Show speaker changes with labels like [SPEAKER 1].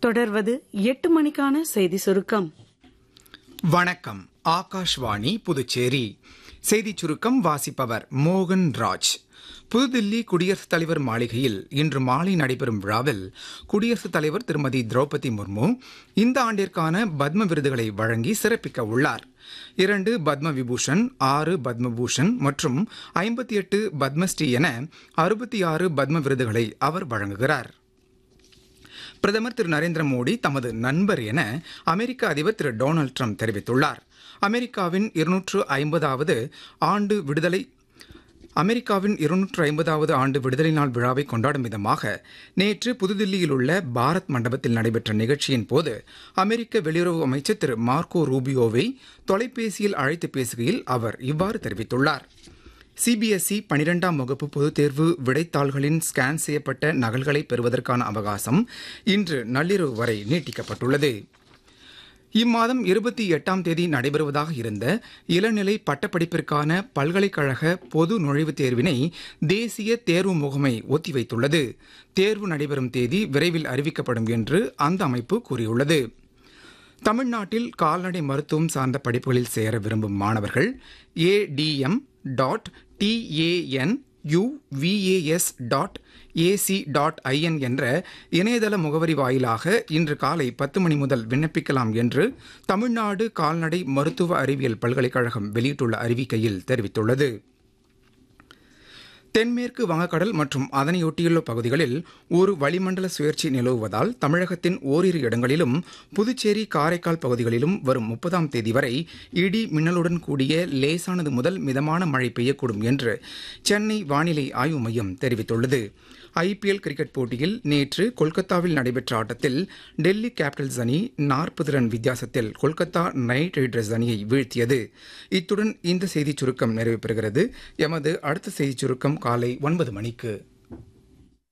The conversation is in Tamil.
[SPEAKER 1] தொடர்வது எட்டு மணிக்கான செய்தி சுருக்கம்
[SPEAKER 2] வணக்கம் ஆகாஷ்வாணி புதுச்சேரி செய்திச் சுருக்கம் வாசிப்பவர் மோகன் ராஜ் புதுதில்லி குடியரசுத் தலைவர் மாளிகையில் இன்று மாலை நடைபெறும் விழாவில் குடியரசுத் தலைவர் திருமதி திரௌபதி முர்மு இந்த ஆண்டிற்கான பத்ம விருதுகளை வழங்கி சிறப்பிக்க உள்ளார் இரண்டு பத்ம விபூஷன் ஆறு பத்மபூஷன் மற்றும் ஐம்பத்தி எட்டு பத்மஸ்ரீ என அறுபத்தி ஆறு பத்ம விருதுகளை அவர் வழங்குகிறார் பிரதமர் திரு நரேந்திர மோடி தமது நண்பர் என அமெரிக்க அதிபர் திரு டொனால்டு ட்ரம்ப் தெரிவித்துள்ளார் அமெரிக்காவின் இருநூற்று ஐம்பதாவது ஆண்டு விடுதலை அமெரிக்காவின் இருநூற்று ஐம்பதாவது ஆண்டு விடுதலை நாள் விழாவை கொண்டாடும் விதமாக நேற்று புதுதில்லியில் உள்ள பாரத் மண்டபத்தில் நடைபெற்ற நிகழ்ச்சியின் போது அமெரிக்க வெளியுறவு அமைச்சர் திரு மார்க்கோ ரூபியோவை தொலைபேசியில் அழைத்து பேசுகையில் அவர் இவ்வாறு தெரிவித்துள்ளார் சிபிஎஸ்இ பனிரெண்டாம் வகுப்பு பொதுத் தேர்வு விடைத்தாள்களின் ஸ்கேன் செய்யப்பட்ட நகல்களை பெறுவதற்கான அவகாசம் இன்று நள்ளிரவு வரை நீட்டிக்கப்பட்டுள்ளது இம்மாதம் இருபத்தி எட்டாம் தேதி நடைபெறுவதாக இருந்த இளநிலை பட்டப்படிப்பிற்கான பல்கலைக்கழக பொது நுழைவுத் தேர்வினை தேசிய தேர்வு முகமை ஒத்திவைத்துள்ளது தேர்வு நடைபெறும் தேதி விரைவில் அறிவிக்கப்படும் என்று அந்த அமைப்பு கூறியுள்ளது தமிழ்நாட்டில் கால்நடை மருத்துவம் சார்ந்த படிப்புகளில் சேர விரும்பும் மாணவர்கள் ADM dot TAN UVAS dot AC dot IN என்ற இணையதள முகவரி வாயிலாக இன்று காலை பத்து மணி முதல் விண்ணப்பிக்கலாம் என்று தமிழ்நாடு கால்நடை மருத்துவ அறிவியல் பல்கலைக்கழகம் வெளியிட்டுள்ள அறிவிக்கையில் தெரிவித்துள்ளது தென்மேற்கு வங்கக்கடல் மற்றும் அதனையொட்டியுள்ள பகுதிகளில் ஒரு வளிமண்டல சுழற்சி நிலவுவதால் தமிழகத்தின் ஓரிரு இடங்களிலும் புதுச்சேரி காரைக்கால் பகுதிகளிலும் வரும் முப்பதாம் தேதி வரை இடி மின்னலுடன் கூடிய லேசானது முதல் மிதமான மழை பெய்யக்கூடும் என்று சென்னை வானிலை ஆய்வு மையம் தெரிவித்துள்ளது ஐபிஎல் கிரிக்கெட் போட்டியில் நேற்று கொல்கத்தாவில் நடைபெற்ற ஆட்டத்தில் டெல்லி கேபிட்டல்ஸ் அணி நாற்பது ரன் வித்தியாசத்தில் கொல்கத்தா நைட் ரைடர்ஸ் அணியை வீழ்த்தியது இத்துடன் இந்த செய்திச் சுருக்கம் நிறைவு பெறுகிறது எமது அடுத்த செய்திச் சுருக்கம் காலை ஒன்பது மணிக்கு